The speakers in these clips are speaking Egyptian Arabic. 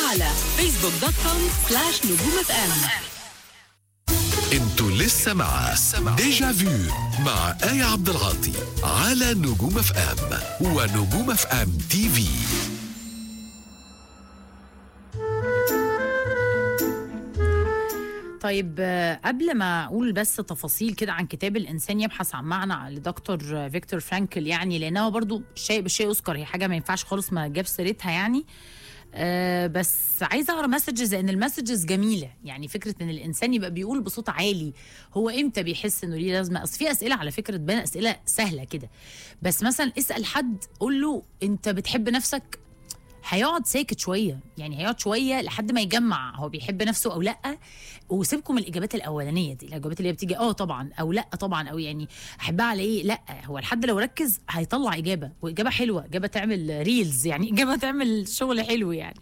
على فيسبوك دوت كوم سلاش نجوم اف ام انتوا لسه مع ديجا فيو مع آية عبد العاطي على نجوم اف ام ونجوم اف ام تي في طيب آه، قبل ما اقول بس تفاصيل كده عن كتاب الانسان يبحث عن معنى لدكتور فيكتور فرانكل يعني لانه برضو شيء بالشيء يذكر هي حاجه ما ينفعش خالص ما جاب سيرتها يعني آه بس عايزه اقرا مسجز لان المسجز جميله يعني فكره ان الانسان يبقى بيقول بصوت عالي هو امتى بيحس انه ليه لازمه اصل في اسئله على فكره تبان اسئله سهله كده بس مثلا اسال حد قول له انت بتحب نفسك هيقعد ساكت شويه يعني هيقعد شويه لحد ما يجمع هو بيحب نفسه او لا وسيبكم من الاجابات الاولانيه دي الاجابات اللي هي بتيجي اه طبعا او لا طبعا او يعني احبها على ايه لا هو لحد لو ركز هيطلع اجابه واجابه حلوه اجابه تعمل ريلز يعني اجابه تعمل شغل حلو يعني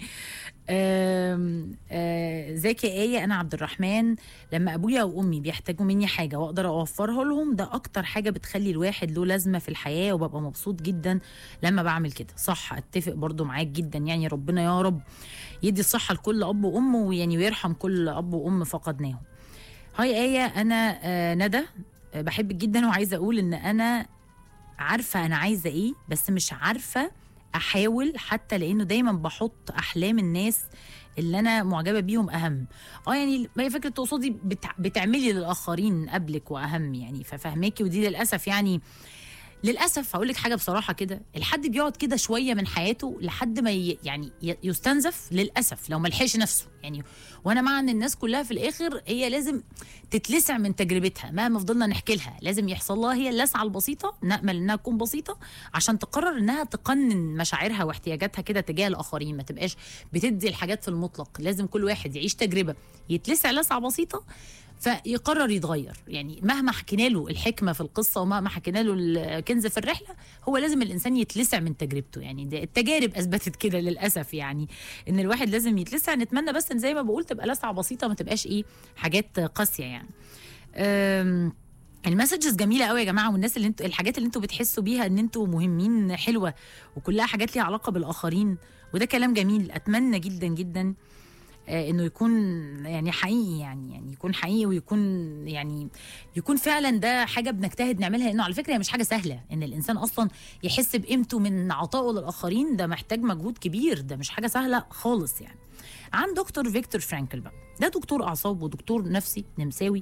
آم، آه، ازيك يا ايه انا عبد الرحمن لما ابويا وامي بيحتاجوا مني حاجه واقدر اوفرها لهم ده اكتر حاجه بتخلي الواحد له لازمه في الحياه وببقى مبسوط جدا لما بعمل كده صح اتفق برضو معاك جدا يعني ربنا يا رب يدي الصحه لكل اب وام ويعني ويرحم كل اب وام فقدناهم هاي ايه انا آه، ندى آه، بحبك جدا وعايزه اقول ان انا عارفه انا عايزه ايه بس مش عارفه احاول حتى لانه دايما بحط احلام الناس اللي انا معجبه بيهم اهم اه يعني ما هي فكره تقصدي بتع... بتعملي للاخرين قبلك واهم يعني ففهماكي ودي للاسف يعني للاسف هقول لك حاجه بصراحه كده الحد بيقعد كده شويه من حياته لحد ما ي... يعني ي- يستنزف للاسف لو ما لحقش نفسه يعني وانا مع ان الناس كلها في الاخر هي لازم تتلسع من تجربتها مهما فضلنا نحكي لها لازم يحصل لها هي اللسعه البسيطه نامل انها تكون بسيطه عشان تقرر انها تقنن مشاعرها واحتياجاتها كده تجاه الاخرين ما تبقاش بتدي الحاجات في المطلق لازم كل واحد يعيش تجربه يتلسع لسعه بسيطه فيقرر يتغير يعني مهما حكينا له الحكمه في القصه ومهما حكينا له الكنز في الرحله هو لازم الانسان يتلسع من تجربته يعني ده التجارب اثبتت كده للاسف يعني ان الواحد لازم يتلسع نتمنى بس ان زي ما بقول تبقى لسعه بسيطه ما تبقاش ايه حاجات قاسيه يعني أم المسجز جميله قوي يا جماعه والناس اللي انتوا الحاجات اللي انتوا بتحسوا بيها ان انتوا مهمين حلوه وكلها حاجات ليها علاقه بالاخرين وده كلام جميل اتمنى جدا جدا آه، انه يكون يعني حقيقي يعني يعني يكون حقيقي ويكون يعني يكون فعلا ده حاجه بنجتهد نعملها لانه على فكره هي مش حاجه سهله ان الانسان اصلا يحس بقيمته من عطائه للاخرين ده محتاج مجهود كبير ده مش حاجه سهله خالص يعني عن دكتور فيكتور فرانكل بقى ده دكتور اعصاب ودكتور نفسي نمساوي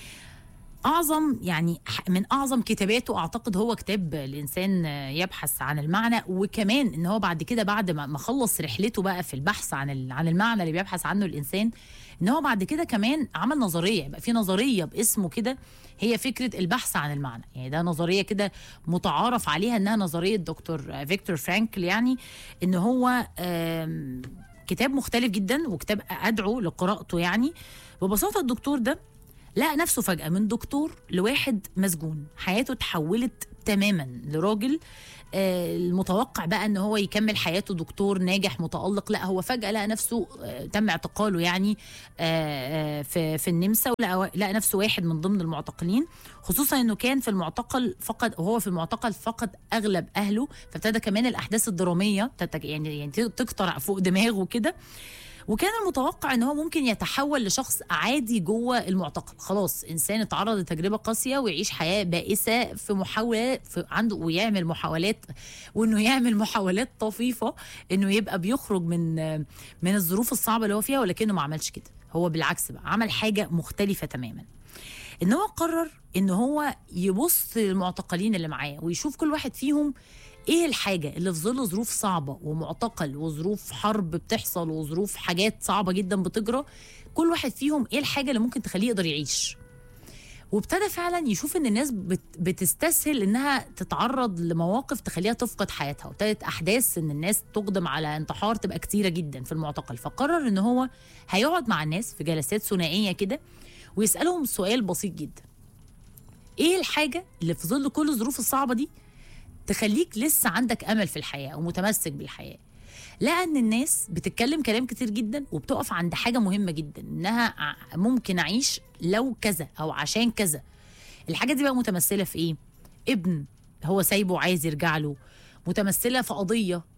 اعظم يعني ح- من اعظم كتاباته اعتقد هو كتاب الانسان يبحث عن المعنى وكمان ان هو بعد كده بعد ما ما خلص رحلته بقى في البحث عن ال- عن المعنى اللي بيبحث عنه الانسان ان هو بعد كده كمان عمل نظريه يبقى في نظريه باسمه كده هي فكره البحث عن المعنى يعني ده نظريه كده متعارف عليها انها نظريه دكتور فيكتور فرانكل يعني ان هو آم، كتاب مختلف جدا وكتاب ادعو لقراءته يعني ببساطه الدكتور ده لقى نفسه فجأة من دكتور لواحد مسجون حياته اتحولت تماما لراجل آه، المتوقع بقى ان هو يكمل حياته دكتور ناجح متألق لا هو فجأة لقى نفسه آه، تم اعتقاله يعني آه، آه، في في النمسا ولقى لقى نفسه واحد من ضمن المعتقلين خصوصا انه كان في المعتقل فقد وهو في المعتقل فقد اغلب اهله فابتدى كمان الاحداث الدراميه تتج- يعني يعني تقطر فوق دماغه كده وكان المتوقع ان هو ممكن يتحول لشخص عادي جوه المعتقل خلاص انسان اتعرض لتجربه قاسيه ويعيش حياه بائسه في محاوله في عنده ويعمل محاولات وانه يعمل محاولات طفيفه انه يبقى بيخرج من من الظروف الصعبه اللي هو فيها ولكنه ما عملش كده هو بالعكس بقى عمل حاجه مختلفه تماما ان هو قرر ان هو يبص للمعتقلين اللي معاه ويشوف كل واحد فيهم ايه الحاجه اللي في ظل ظروف صعبه ومعتقل وظروف حرب بتحصل وظروف حاجات صعبه جدا بتجرى كل واحد فيهم ايه الحاجه اللي ممكن تخليه يقدر يعيش وابتدى فعلا يشوف ان الناس بت بتستسهل انها تتعرض لمواقف تخليها تفقد حياتها وابتدت احداث ان الناس تقدم على انتحار تبقى كتيره جدا في المعتقل فقرر ان هو هيقعد مع الناس في جلسات ثنائيه كده ويسالهم سؤال بسيط جدا ايه الحاجه اللي في ظل كل الظروف الصعبه دي تخليك لسه عندك امل في الحياه ومتمسك بالحياه لقى ان الناس بتتكلم كلام كتير جدا وبتقف عند حاجه مهمه جدا انها ع- ممكن اعيش لو كذا او عشان كذا الحاجه دي بقى متمثله في ايه ابن هو سايبه وعايز يرجع له متمثله في قضيه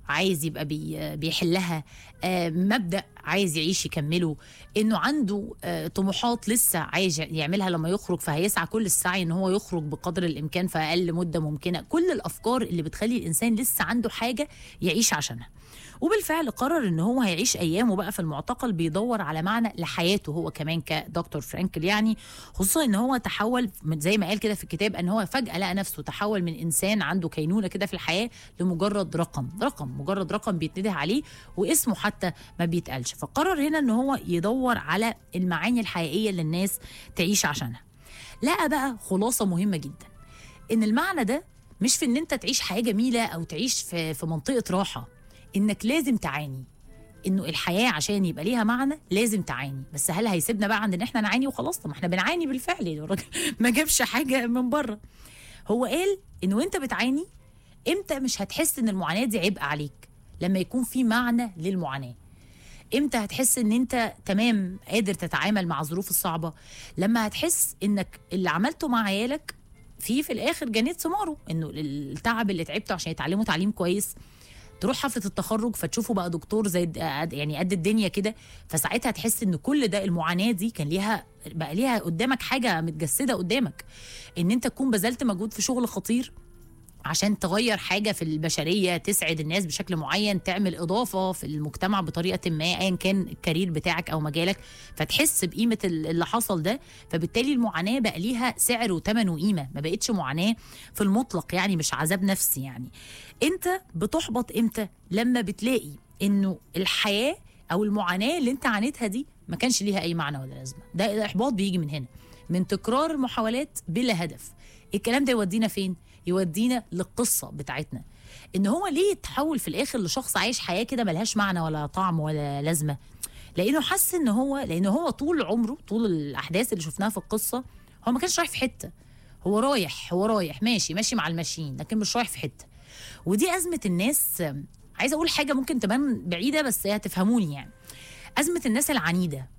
عايز يبقى بي بيحلها آه، مبدا عايز يعيش يكمله انه عنده آه، طموحات لسه عايز يعملها لما يخرج فهيسعى كل السعي ان هو يخرج بقدر الامكان في اقل مده ممكنه كل الافكار اللي بتخلي الانسان لسه عنده حاجه يعيش عشانها وبالفعل قرر ان هو هيعيش ايامه بقى في المعتقل بيدور على معنى لحياته هو كمان كدكتور فرانكل يعني خصوصا ان هو تحول من زي ما قال كده في الكتاب ان هو فجاه لقى نفسه تحول من انسان عنده كينونه كده في الحياه لمجرد رقم رقم مجرد رقم بيتنده عليه واسمه حتى ما بيتقالش فقرر هنا ان هو يدور على المعاني الحقيقيه اللي الناس تعيش عشانها لقى بقى خلاصه مهمه جدا ان المعنى ده مش في ان انت تعيش حياه جميله او تعيش في في منطقه راحه انك لازم تعاني انه الحياه عشان يبقى ليها معنى لازم تعاني بس هل هيسيبنا بقى عند ان احنا نعاني وخلاص طب ما احنا بنعاني بالفعل يعني الراجل ما جابش حاجه من بره هو قال انه وانت بتعاني امتى مش هتحس ان المعاناه دي عبء عليك لما يكون في معنى للمعاناه امتى هتحس ان انت تمام قادر تتعامل مع الظروف الصعبه لما هتحس انك اللي عملته مع عيالك في في الاخر جنيت ثماره انه التعب اللي تعبته عشان يتعلموا تعليم كويس تروح حفله التخرج فتشوفه بقى دكتور زي د- قد- يعني قد الدنيا كده فساعتها تحس ان كل ده المعاناه دي كان ليها بقى ليها قدامك حاجه متجسده قدامك ان انت تكون بذلت مجهود في شغل خطير عشان تغير حاجة في البشرية تسعد الناس بشكل معين تعمل إضافة في المجتمع بطريقة ما أيا كان الكارير بتاعك أو مجالك فتحس بقيمة ال- اللي حصل ده فبالتالي المعاناة بقى ليها سعر وثمن وقيمة ما بقتش معاناة في المطلق يعني مش عذاب نفسي يعني أنت بتحبط إمتى لما بتلاقي إنه الحياة أو المعاناة اللي أنت عانيتها دي ما كانش ليها أي معنى ولا لازمة ده الإحباط بيجي من هنا من تكرار المحاولات بلا هدف الكلام ده يودينا فين؟ يودينا للقصه بتاعتنا ان هو ليه يتحول في الاخر لشخص عايش حياه كده ملهاش معنى ولا طعم ولا لازمه لانه حس ان هو لانه هو طول عمره طول الاحداث اللي شفناها في القصه هو ما كانش رايح في حته هو رايح هو رايح ماشي ماشي مع الماشيين لكن مش رايح في حته ودي ازمه الناس عايزه اقول حاجه ممكن تبان بعيده بس هي هتفهموني يعني ازمه الناس العنيده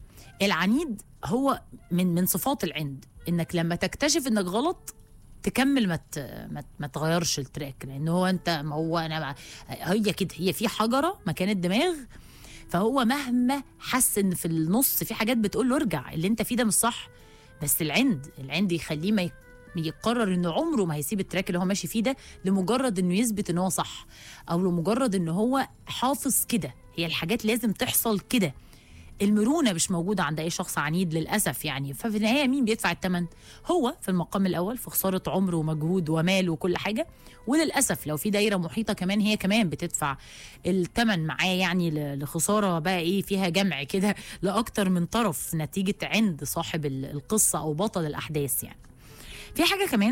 العنيد هو من من صفات العند انك لما تكتشف انك غلط تكمل ما ت- ما ت- ما تغيرش التراك لان هو انت ما هو انا ما- هي كده هي في حجره مكان الدماغ فهو مهما حس ان في النص في حاجات بتقول له ارجع اللي انت فيه ده مش صح بس العند العند يخليه ما ي- يقرر انه عمره ما هيسيب التراك اللي هو ماشي فيه ده لمجرد انه يثبت ان هو صح او لمجرد ان هو حافظ كده هي الحاجات لازم تحصل كده المرونه مش موجوده عند اي شخص عنيد للاسف يعني ففي النهايه مين بيدفع الثمن هو في المقام الاول في خساره عمر ومجهود ومال وكل حاجه وللاسف لو في دايره محيطه كمان هي كمان بتدفع الثمن معاه يعني ل- لخساره بقى ايه فيها جمع كده لاكتر من طرف نتيجه عند صاحب ال- القصه او بطل الاحداث يعني في حاجه كمان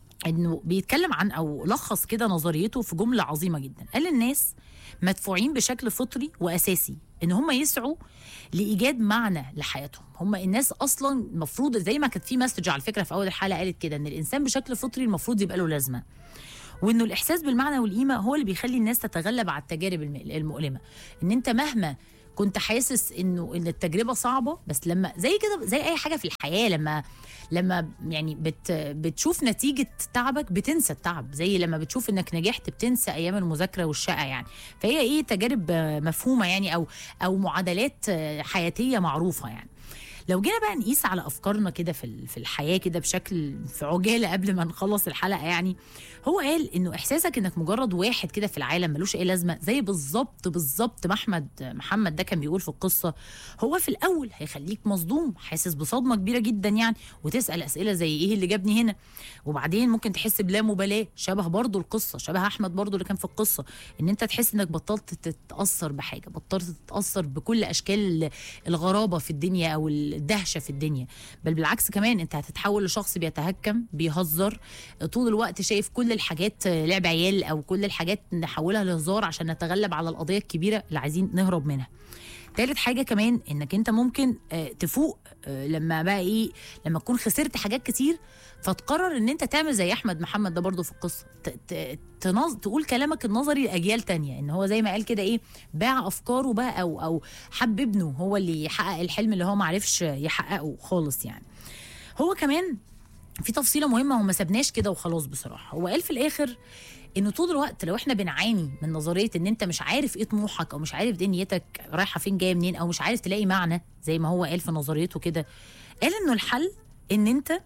انه بيتكلم عن او لخص كده نظريته في جمله عظيمه جدا قال الناس مدفوعين بشكل فطري واساسي ان هم يسعوا لايجاد معنى لحياتهم هم الناس اصلا المفروض زي ما كانت في مسج على فكره في اول الحلقه قالت كده ان الانسان بشكل فطري المفروض يبقى له لازمه وانه الاحساس بالمعنى والقيمه هو اللي بيخلي الناس تتغلب على التجارب الم- المؤلمه ان انت مهما كنت حاسس انه ان التجربه صعبه بس لما زي كده زي اي حاجه في الحياه لما لما يعني بت بتشوف نتيجه تعبك بتنسى التعب زي لما بتشوف انك نجحت بتنسى ايام المذاكره والشقه يعني فهي ايه تجارب آه، مفهومه يعني او او معادلات آه، حياتيه معروفه يعني لو جينا بقى نقيس على افكارنا كده في ال- في الحياه كده بشكل في عجاله قبل ما نخلص الحلقه يعني هو قال انه احساسك انك مجرد واحد كده في العالم ملوش اي لازمه زي بالظبط بالظبط ما احمد محمد ده كان بيقول في القصه هو في الاول هيخليك مصدوم حاسس بصدمه كبيره جدا يعني وتسال اسئله زي ايه اللي جابني هنا وبعدين ممكن تحس بلا مبالاه شبه برضو القصه شبه احمد برضو اللي كان في القصه ان انت تحس انك بطلت تتاثر بحاجه بطلت تتاثر بكل اشكال الغرابه في الدنيا او الدهشه في الدنيا بل بالعكس كمان انت هتتحول لشخص بيتهكم بيهزر طول الوقت شايف كل الحاجات لعب عيال او كل الحاجات نحولها لهزار عشان نتغلب على القضيه الكبيره اللي عايزين نهرب منها تالت حاجه كمان انك انت ممكن آه، تفوق آه، لما بقى ايه لما تكون خسرت حاجات كتير فتقرر ان انت تعمل زي احمد محمد ده برضه في القصه ت- ت- تنظ... تقول كلامك النظري لاجيال تانية ان هو زي ما قال كده ايه باع افكاره بقى او او حب ابنه هو اللي يحقق الحلم اللي هو معرفش يحققه خالص يعني هو كمان في تفصيله مهمه وما سبناش كده وخلاص بصراحه هو قال في الاخر انه طول الوقت لو احنا بنعاني من نظريه ان انت مش عارف ايه طموحك او مش عارف دنيتك رايحه فين جايه منين او مش عارف تلاقي معنى زي ما هو قال في نظريته كده قال انه الحل ان انت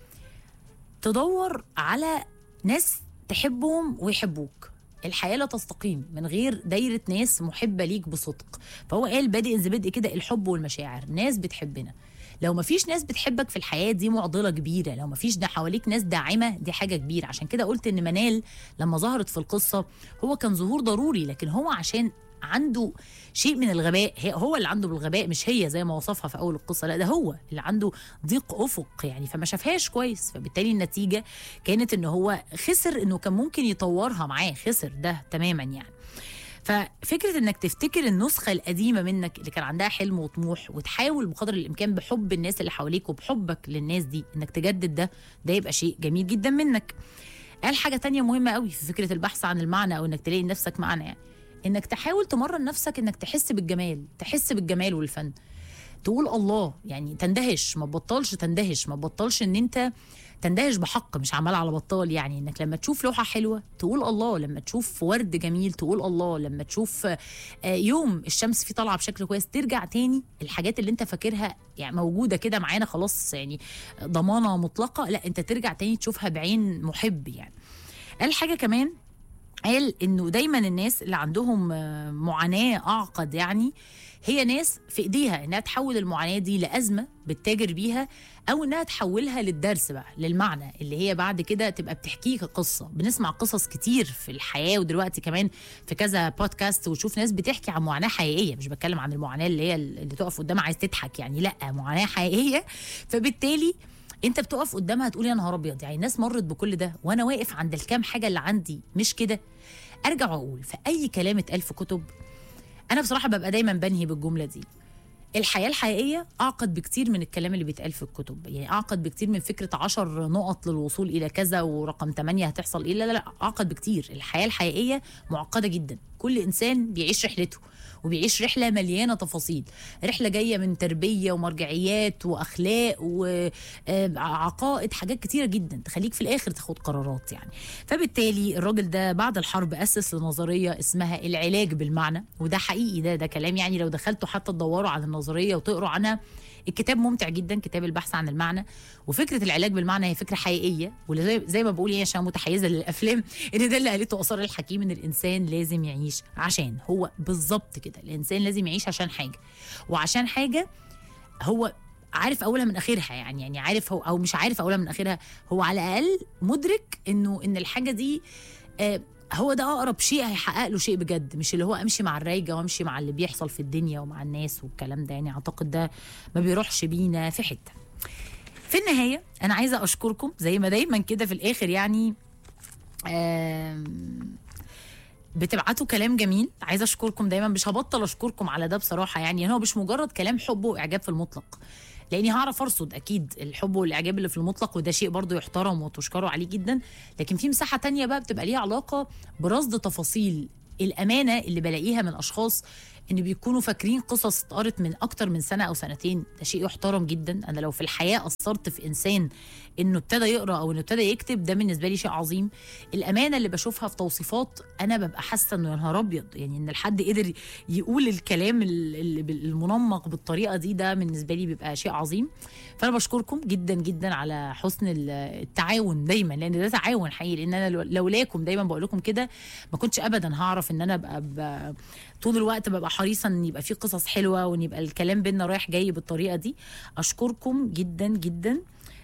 تدور على ناس تحبهم ويحبوك الحياة لا تستقيم من غير دايرة ناس محبة ليك بصدق فهو قال بادئ ذي بدء كده الحب والمشاعر ناس بتحبنا لو ما فيش ناس بتحبك في الحياة دي معضلة كبيرة لو ما فيش ده حواليك ناس داعمة دي حاجة كبيرة عشان كده قلت ان منال لما ظهرت في القصة هو كان ظهور ضروري لكن هو عشان عنده شيء من الغباء هي هو اللي عنده بالغباء مش هي زي ما وصفها في اول القصه لا ده هو اللي عنده ضيق افق يعني فما شافهاش كويس فبالتالي النتيجه كانت ان هو خسر انه كان ممكن يطورها معاه خسر ده تماما يعني ففكره انك تفتكر النسخه القديمه منك اللي كان عندها حلم وطموح وتحاول بقدر الامكان بحب الناس اللي حواليك وبحبك للناس دي انك تجدد ده ده يبقى شيء جميل جدا منك قال حاجه تانية مهمه قوي في فكره البحث عن المعنى او انك تلاقي لنفسك معنى يعني انك تحاول تمرن نفسك انك تحس بالجمال تحس بالجمال والفن تقول الله يعني تندهش ما تبطلش تندهش ما تبطلش ان انت تندهش بحق مش عمال على بطال يعني انك لما تشوف لوحه حلوه تقول الله لما تشوف ورد جميل تقول الله لما تشوف آه، يوم الشمس فيه طالعه بشكل كويس ترجع تاني الحاجات اللي انت فاكرها يعني موجوده كده معانا خلاص يعني ضمانه مطلقه لا انت ترجع تاني تشوفها بعين محب يعني قال حاجه كمان قال انه دايما الناس اللي عندهم آه، معاناه اعقد يعني هي ناس في ايديها انها تحول المعاناه دي لازمه بتتاجر بيها او انها تحولها للدرس بقى للمعنى اللي هي بعد كده تبقى بتحكيك قصه بنسمع قصص كتير في الحياه ودلوقتي كمان في كذا بودكاست وتشوف ناس بتحكي عن معاناه حقيقيه مش بتكلم عن المعاناه اللي هي اللي تقف قدامها عايز تضحك يعني لا معاناه حقيقيه فبالتالي انت بتقف قدامها تقول يا نهار ابيض يعني الناس مرت بكل ده وانا واقف عند الكام حاجه اللي عندي مش كده ارجع واقول في اي كلام اتقال في كتب انا بصراحه ببقى دايما بنهي بالجمله دي الحياه الحقيقيه اعقد بكتير من الكلام اللي بيتقال في الكتب يعني اعقد بكتير من فكره عشر نقط للوصول الى كذا ورقم 8 هتحصل ايه لا لا لا اعقد بكتير الحياه الحقيقيه معقده جدا كل انسان بيعيش رحلته وبيعيش رحله مليانه تفاصيل رحله جايه من تربيه ومرجعيات واخلاق وعقائد حاجات كتيره جدا تخليك في الاخر تاخد قرارات يعني فبالتالي الراجل ده بعد الحرب اسس لنظريه اسمها العلاج بالمعنى وده حقيقي ده ده كلام يعني لو دخلتوا حتى تدوروا على النظريه وتقروا عنها الكتاب ممتع جدا كتاب البحث عن المعنى وفكره العلاج بالمعنى هي فكره حقيقيه وزي زي ما بقول يعني عشان متحيزه للافلام ان ده اللي قالته اثار الحكيم ان الانسان لازم يعيش عشان هو بالظبط كده الانسان لازم يعيش عشان حاجه وعشان حاجه هو عارف اولها من اخرها يعني يعني عارف هو او مش عارف اولها من اخرها هو على الاقل مدرك انه ان الحاجه دي آه هو ده اقرب شيء هيحقق له شيء بجد مش اللي هو امشي مع الرايجه وامشي مع اللي بيحصل في الدنيا ومع الناس والكلام ده يعني اعتقد ده ما بيروحش بينا في حته في النهايه انا عايزه اشكركم زي ما دايما كده في الاخر يعني آم، بتبعتوا كلام جميل عايزه اشكركم دايما مش هبطل اشكركم على ده بصراحه يعني هو مش مجرد كلام حب واعجاب في المطلق لاني هعرف ارصد اكيد الحب والاعجاب اللي في المطلق وده شيء برضو يحترم وتشكروا عليه جدا لكن في مساحه تانية بقى بتبقى ليها علاقه برصد تفاصيل الامانه اللي بلاقيها من اشخاص ان بيكونوا فاكرين قصص اتقرت من اكتر من سنه او سنتين ده شيء يحترم جدا انا لو في الحياه اثرت في انسان انه ابتدى يقرا او انه ابتدى يكتب ده بالنسبه لي شيء عظيم الامانه اللي بشوفها في توصيفات انا ببقى حاسه انه يا نهار ابيض يعني ان الحد قدر يقول الكلام ال- ال- المنمق بالطريقه دي ده بالنسبه لي بيبقى شيء عظيم فانا بشكركم جدا جدا على حسن ال- التعاون دايما لان ده تعاون حقيقي لان انا لو- لولاكم دايما بقول لكم كده ما كنتش ابدا هعرف ان انا ابقى ب- طول الوقت ببقى حريصه ان يبقى في قصص حلوه وان يبقى الكلام بينا رايح جاي بالطريقه دي اشكركم جدا جدا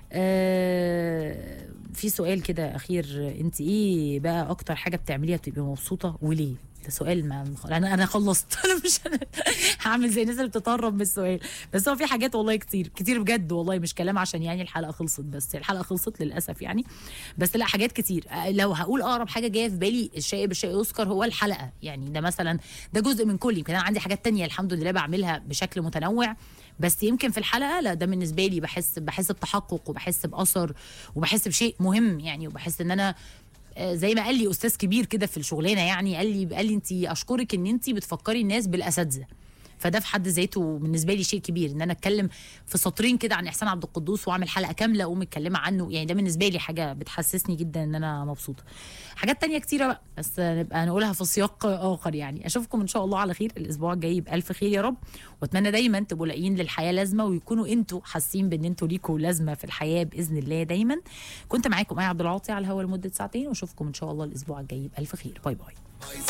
آه في سؤال كده اخير انت ايه بقى اكتر حاجه بتعمليها بتبقي مبسوطه وليه ده سؤال ما انا انا خلصت انا مش أنا هعمل زي الناس اللي بتتهرب من السؤال بس هو في حاجات والله كتير كتير بجد والله مش كلام عشان يعني الحلقه خلصت بس الحلقه خلصت للاسف يعني بس لا حاجات كتير آه، لو هقول اقرب حاجه جايه في بالي الشيء بالشيء يذكر هو الحلقه يعني ده مثلا ده جزء من كل يمكن انا عندي حاجات تانية الحمد لله بعملها بشكل متنوع بس يمكن في الحلقه لا ده بالنسبه لي بحس بحس بتحقق وبحس باثر وبحس بشيء مهم يعني وبحس ان انا آه، زي ما قال لي استاذ كبير كده في الشغلانه يعني قال لي قال لي انت اشكرك ان انت بتفكري الناس بالاساتذه فده في حد ذاته بالنسبه لي شيء كبير ان انا اتكلم في سطرين كده عن احسان عبد القدوس واعمل حلقه كامله اقوم متكلمه عنه يعني ده بالنسبه لي حاجه بتحسسني جدا ان انا مبسوطه حاجات تانية كتيره بقى بس نبقى نقولها في سياق اخر يعني اشوفكم ان شاء الله على خير الاسبوع الجاي بالف خير يا رب واتمنى دايما تبقوا لاقيين للحياه لازمه ويكونوا انتوا حاسين بان انتوا ليكوا لازمه في الحياه باذن الله دايما كنت معاكم ايه عبد العاطي على الهوا لمده ساعتين واشوفكم ان شاء الله الاسبوع الجاي بالف خير باي باي